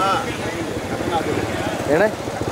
ஏன்னா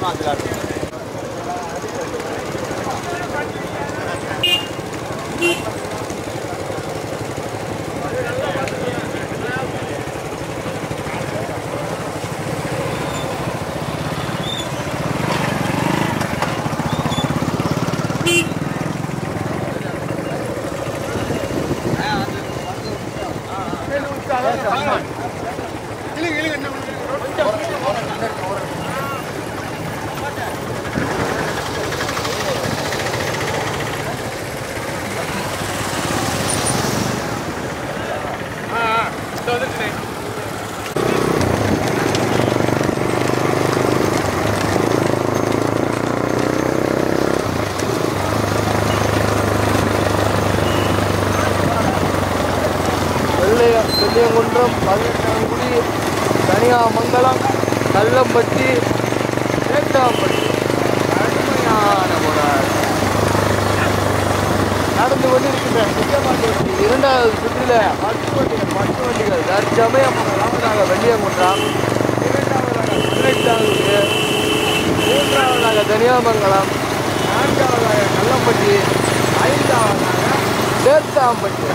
வெள்ளைய வெள்ளியங்குன்றம் பதினெட்டாங்குடி தனியாமங்கலம் கல்லம்பட்டி சேட்டாம்பட்டி கடுமையான ஒரு நடந்து கொண்டிருக்கின்ற நிஜமாண்டி வண்டி இரண்டாவது சுற்றில பத்து வண்டிகள் பத்து வண்டிகள் தற்சமயம் முதலாவதாக வெள்ளியங்குன்றம் இரண்டாவதாக பதினெட்டாவது மூன்றாவதாக தனியாமங்கலம் நான்காவதாக கல்லம்பட்டி ஐந்தாவதாக சேத்தாம்பட்டி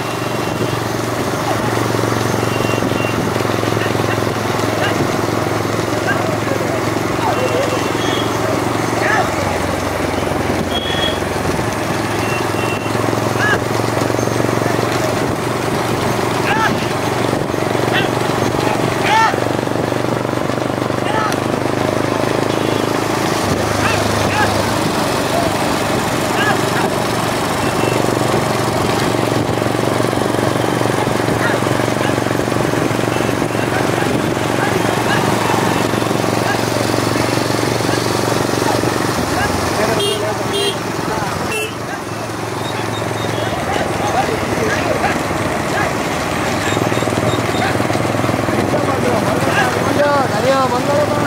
தனியா மங்களமா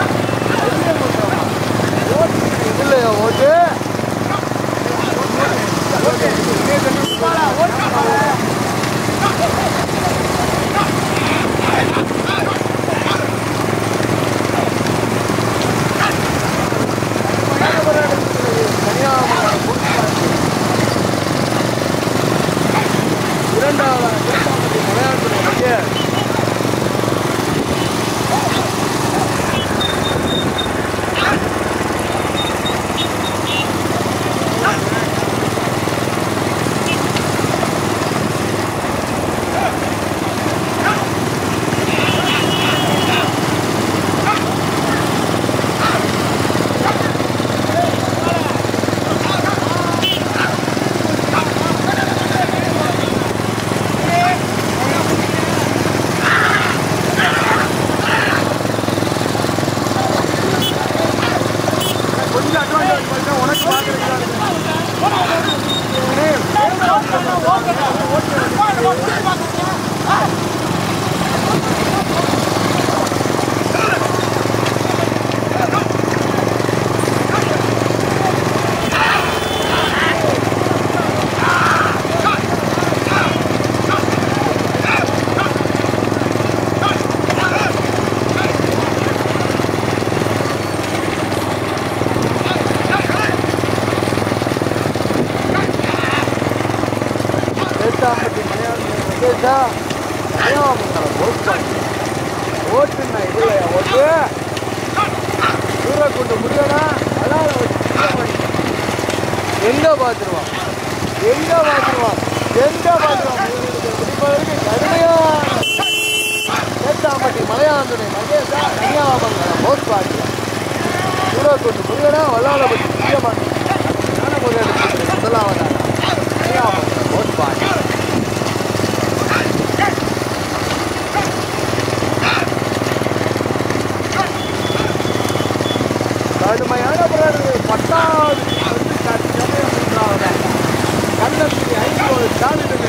இல்லையா ஓட்டு இரண்டாவது மலையாளத்தில் கொஞ்சம் அட்வான்டேஜ் பண்ணா உனக்கு பார்க்குறதுக்கு சேத்தாம்பட்டி மலையாளம் வந்துட்டா மலையாளம் ஓட்டு பண்ணி ஓட்டுண்ணா இல்லையா ஓட்டு தூர கொண்டு முடியனா அலால வச்சு கீழே பண்ணி. எங்க பாத்துருவான் எங்க பாத்துருவான் எங்க பாத்துருவான் முடிப்பதற்கு கடுமையான சேத்தாம்பட்டி மலையாளத்துறை மகேஷா கன்னியாகுமங்கலம் போட் பாக்கலாம் தூர கொண்டு முடியனா வல்லால வச்சு கீழே பண்ணி ஞான முறையில் முதலாவதாக கன்னியாகுமங்கலம் போட் பாக்கலாம் கடுமையான பிறகு பத்தாவது வந்து தற்சமயம் மூன்றாவதாக கள்ளக்குடி ஐநூறு ஸ்டாலினுமே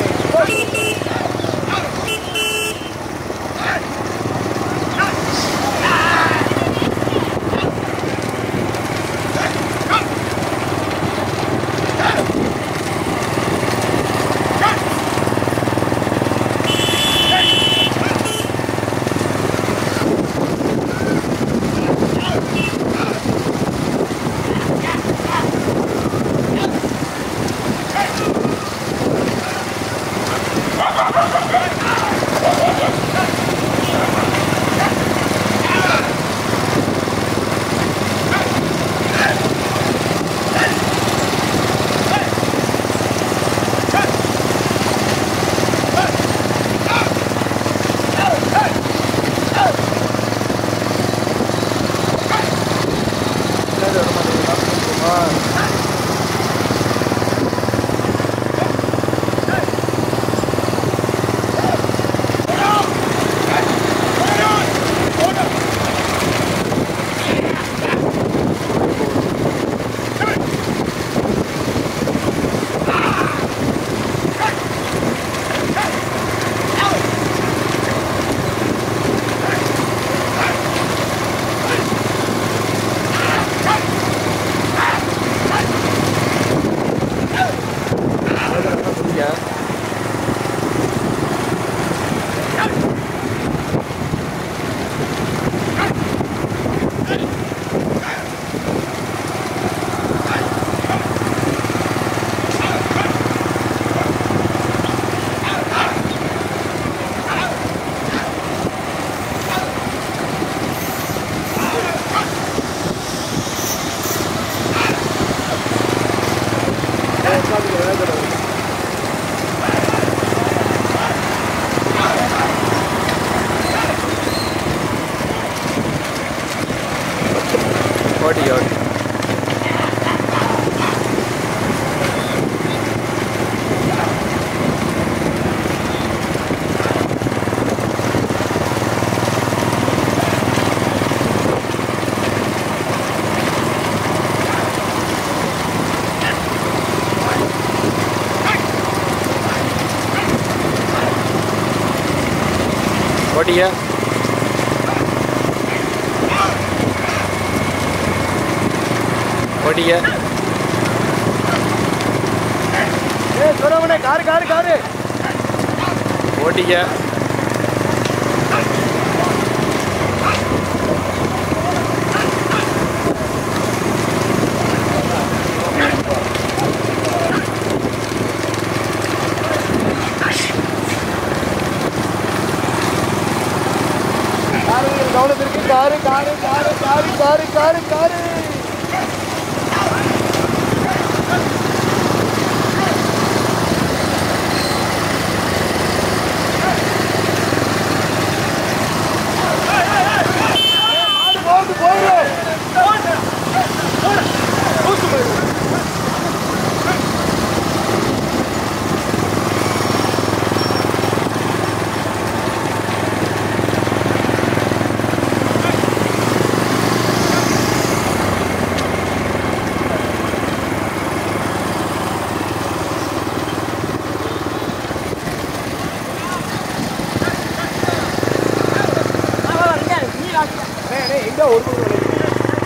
ஓட்டிக்க ஓட்டிக்க ஏ சொல்றவனே காரு காரு காரு ஓட்டிக்க காரு கவனத்திற்கு car car car car car car car மாடு போகுது, போகுது. அண்ணே, அண்ணே, எங்க ஒரு பக்கம் விளையாடுறீங்க?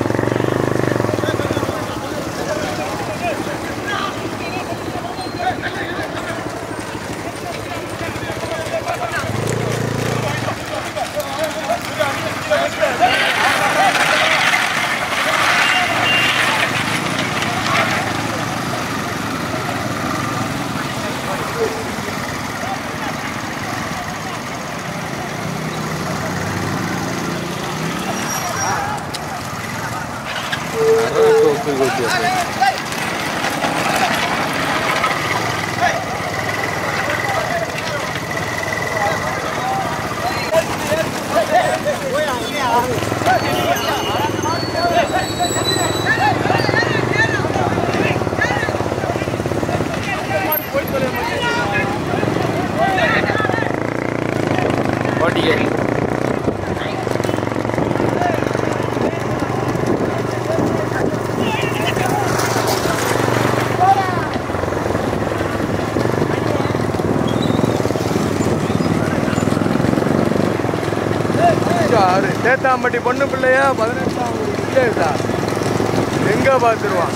ஓட்டிக்க ஆறு சேத்தாம்பட்டி பொண்ணு பிள்ளையா பதினெட்டாம் வில்லேஜா எங்க பார்த்துருவான்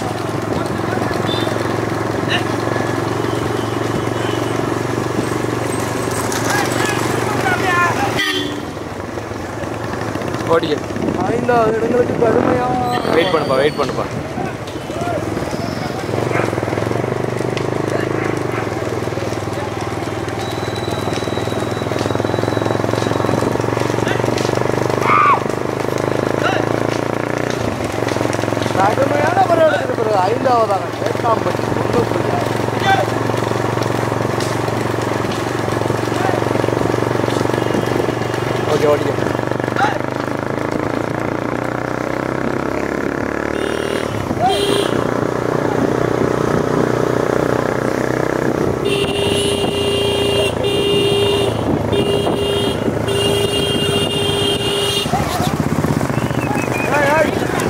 ஓட்டிக்க ஐந்தாவது இடங்களுக்கு கடுமையா வெயிட் பண்ணுப்பா வெயிட் பண்ணுப்பா கடுமையான போராட்டத்துக்கு பிறகு ஐந்தாவதாக சேத்தாம்பட்டி பொண்ணு பிள்ளை ஓகே ஓட்டிக்க ஏய், ஏய்.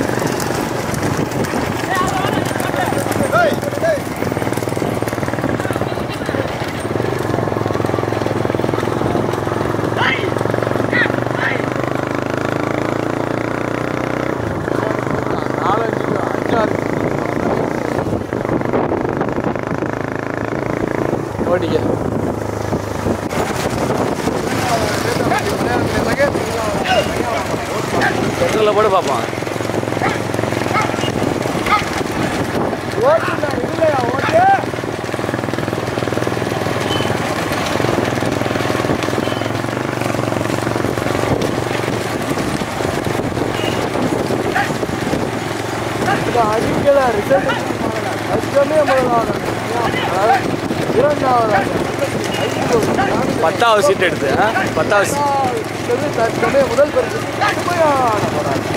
நாலஞ்சு அஞ்சாறு ஓட்டிக்க சென்டரில் போட்டு பார்ப்போம் ஓட்டுனா இல்லையா ஓட்டு அடிக்கல ரிசல்ட் கஷ்டமே முதலாவது இரண்டாவதாக பத்தாவது சீட் எடுத்து ஆ? பத்தாவது seat. இது தற்சமய முதல் பரிசு கடுமையான போராட்டம்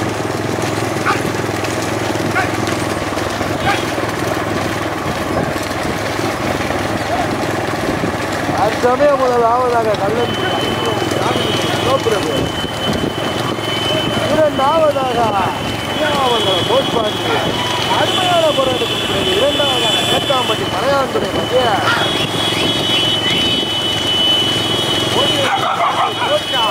தற்சமய முதலாவதாக கள்ளன் பிரபு இரண்டாவதாக திருவண்ணாமலை கோட்பாடு அருமையான போராட்டத்திற்கு பிறகு இரண்டாவதாக நேத்தாம்பட்டி மலையாண்டுடைய மத்திய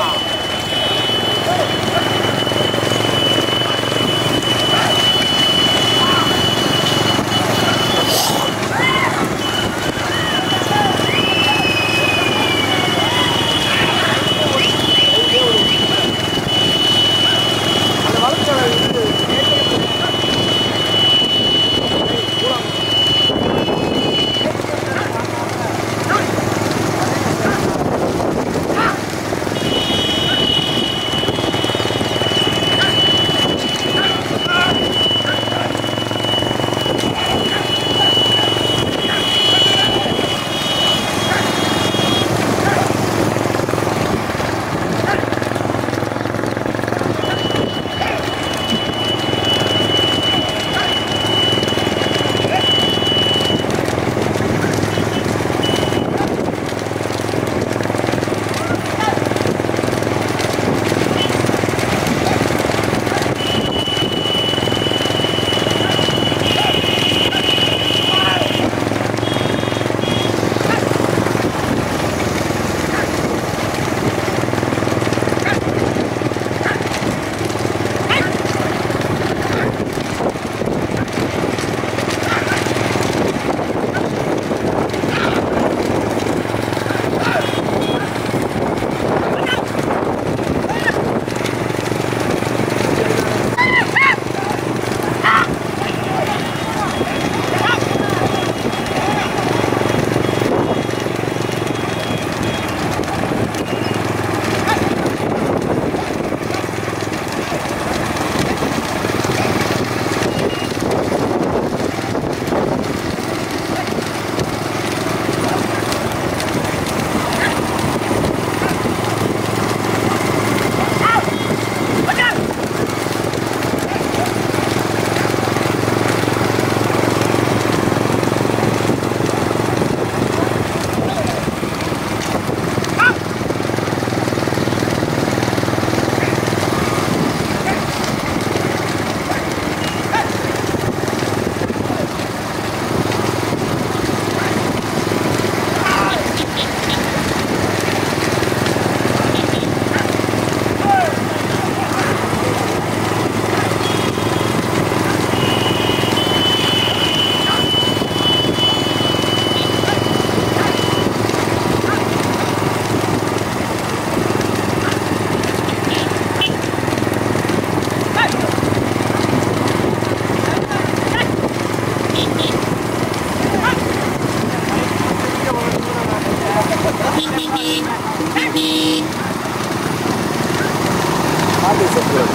செட்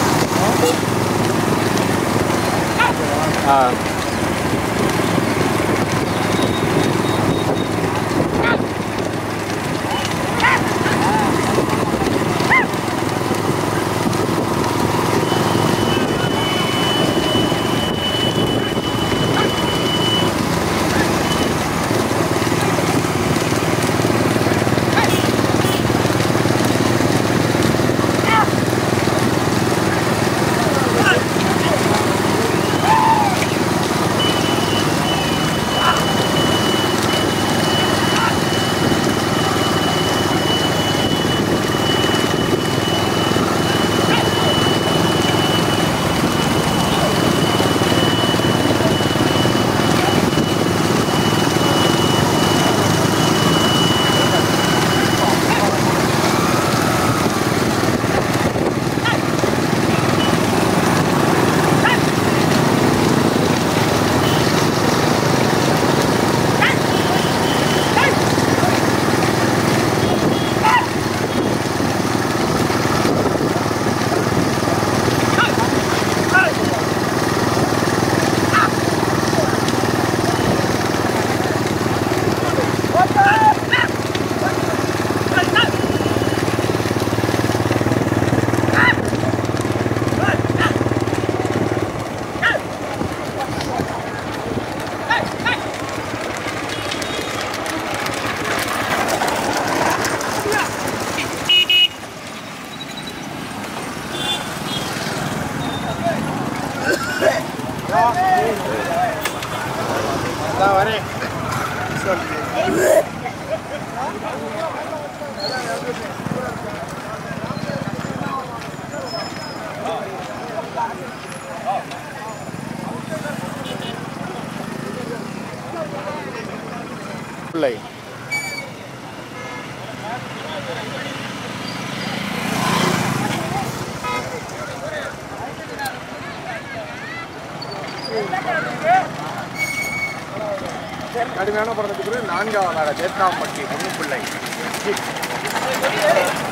ஆ நான் வரேன் பிள்ளை கடுமையான படத்துக்கு பிறகு நான்காவதாக தேத்தாம்பட்டி பொண்ணு பிள்ளை